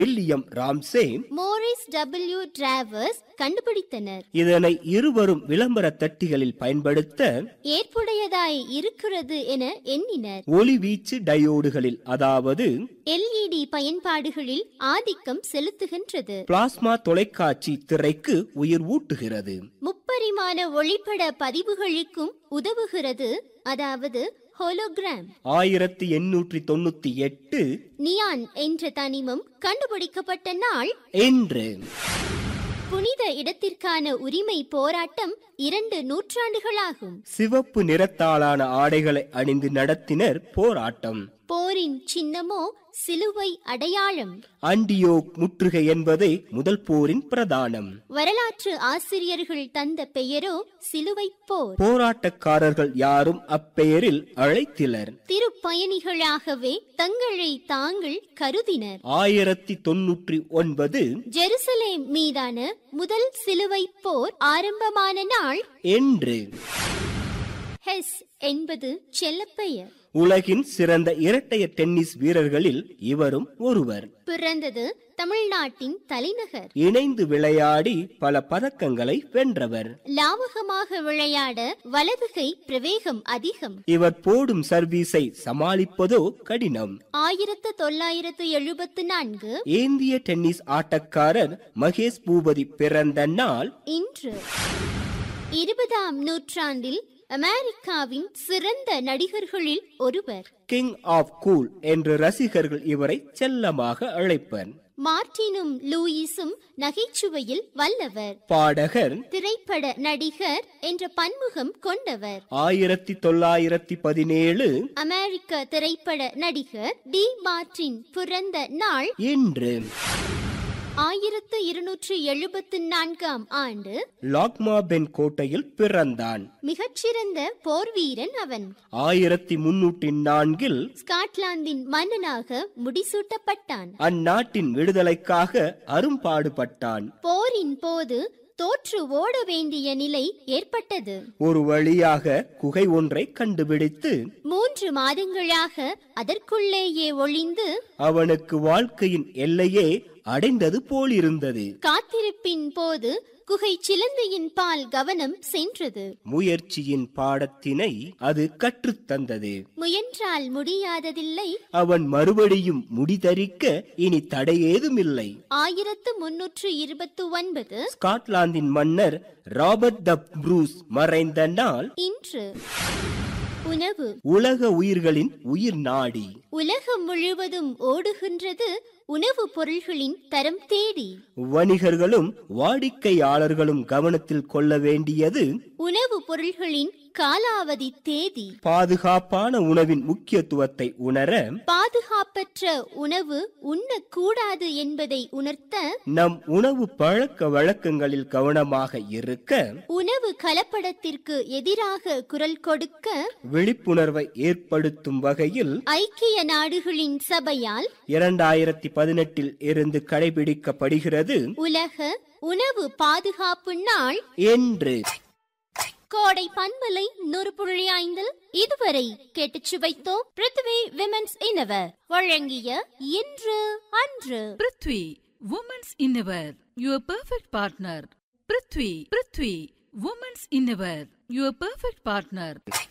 William Ramsay Morris W Travers கண்டுபிடித்தனர் இதனை இருவரும் விளம்பர தட்டிகளில் பயன்படுத்த ஏற்புடையதாய் இருக்கிறது என எண்ணினர் ஒளிவீச்சு டயோடுகளில் அதாவது எல்இடி பயன்பாடுகளில் ஆதிக்கம் செலுத்துகின்றது பிளாஸ்மா தொலைக்காட்சி திரைக்கு உயிர் ஊட்டுகிறது முப்பரிமாண ஒளிப்பட பதிவுகளுக்கும் உதவுகிறது அதாவது ஹோலோகிராம் ஆயிரத்தி எண்ணூற்றி தொண்ணூத்தி எட்டு நியான் என்ற தனிமம் கண்டுபிடிக்கப்பட்ட நாள் என்று புனித இடத்திற்கான உரிமை போராட்டம் இரண்டு நூற்றாண்டுகளாகும் சிவப்பு நிறத்தாலான ஆடைகளை அணிந்து நடத்தினர் போராட்டம் போரின் சின்னமோ சிலுவை அடையாளம் அண்டியோக் முற்றுகை என்பதே முதல் போரின் பிரதானம் வரலாற்று ஆசிரியர்கள் தந்த பெயரோ சிலுவை போர் போராட்டக்காரர்கள் யாரும் அப்பெயரில் அழைத்திலர் திருப்பயணிகளாகவே தங்களை தாங்கள் கருதினர் ஆயிரத்தி தொன்னூற்றி ஒன்பது ஜெருசலேம் மீதான முதல் சிலுவை போர் ஆரம்பமான நாள் என்று ஹெஸ் என்பது செல்லப்பெயர் உலகின் சிறந்த இரட்டையர் டென்னிஸ் வீரர்களில் இவரும் ஒருவர் பிறந்தது தமிழ்நாட்டின் தலைநகர் இணைந்து விளையாடி பல பதக்கங்களை வென்றவர் லாவகமாக விளையாட வலதுகை பிரவேகம் அதிகம் இவர் போடும் சர்வீஸை சமாளிப்பதோ கடினம் ஆயிரத்து தொள்ளாயிரத்து எழுபத்து நான்கு இந்திய டென்னிஸ் ஆட்டக்காரர் மகேஷ் பூபதி பிறந்த நாள் இன்று இருபதாம் நூற்றாண்டில் அமெரிக்காவின் சிறந்த நடிகர்களில் ஒருவர் கிங் ஆஃப் கூல் என்று ரசிகர்கள் இவரை செல்லமாக அழைப்பர் மார்டினும் லூயிஸும் நகைச்சுவையில் வல்லவர் பாடகர் திரைப்பட நடிகர் என்ற பன்முகம் கொண்டவர் ஆயிரத்தி தொள்ளாயிரத்தி பதினேழு அமெரிக்க திரைப்பட நடிகர் டி மார்டின் பிறந்த நாள் இன்று ஆயிரத்து இருநூற்று எழுபத்து நான்காம் ஆண்டு லாக்மா பென் கோட்டையில் பிறந்தான் மிகச்சிறந்த போர் வீரன் அவன் ஆயிரத்தி முன்னூற்றி நான்கில் ஸ்காட்லாந்தின் மன்னனாக முடிசூட்டப்பட்டான் அந்நாட்டின் விடுதலைக்காக அரும்பாடுபட்டான் போரின் போது தோற்று ஓட வேண்டிய நிலை ஏற்பட்டது ஒரு வழியாக குகை ஒன்றை கண்டுபிடித்து மூன்று மாதங்களாக அதற்குள்ளேயே ஒளிந்து அவனுக்கு வாழ்க்கையின் எல்லையே அடைந்தது போலிருந்தது காத்திருப்பின் போது குகை சிலந்தையின் பால் கவனம் சென்றது முயற்சியின் பாடத்தினை அது கற்றுத்தந்தது முயன்றால் முடியாததில்லை அவன் மறுபடியும் முடிதரிக்க இனி தடையேதுமில்லை ஆயிரத்து முன்னூற்று இருபத்து ஒன்பது ஸ்காட்லாந்தின் மன்னர் ராபர்ட் த ப்ரூஸ் மறைந்த நாள் இன்று உணவு உலக உயிர்களின் உயிர் நாடி உலகம் முழுவதும் ஓடுகின்றது உணவுப் பொருள்களின் தரம் தேடி வணிகர்களும் வாடிக்கையாளர்களும் கவனத்தில் கொள்ள வேண்டியது உணவுப் பொருள்களின் காலாவதி தேதி பாதுகாப்பான உணவின் முக்கியத்துவத்தை உணர பாதுகாப்பற்ற உணவு உண்ணக்கூடாது என்பதை உணர்த்த நம் உணவு பழக்க வழக்கங்களில் கவனமாக இருக்க உணவு கலப்படத்திற்கு எதிராக குரல் கொடுக்க விழிப்புணர்வை ஏற்படுத்தும் வகையில் ஐக்கிய நாடுகளின் சபையால் இரண்டாயிரத்தி பதினெட்டில் இருந்து கடைபிடிக்கப்படுகிறது உலக உணவு பாதுகாப்பு நாள் என்று கோடை பன்மலை நூறு புள்ளி ஐந்தில் இதுவரை கேட்டுச் சுவைத்தோம் பிருத்வி விமென்ஸ் இனவர் வழங்கிய இன்று அன்று prithvi women's innerwear your perfect partner prithvi prithvi women's innerwear your perfect partner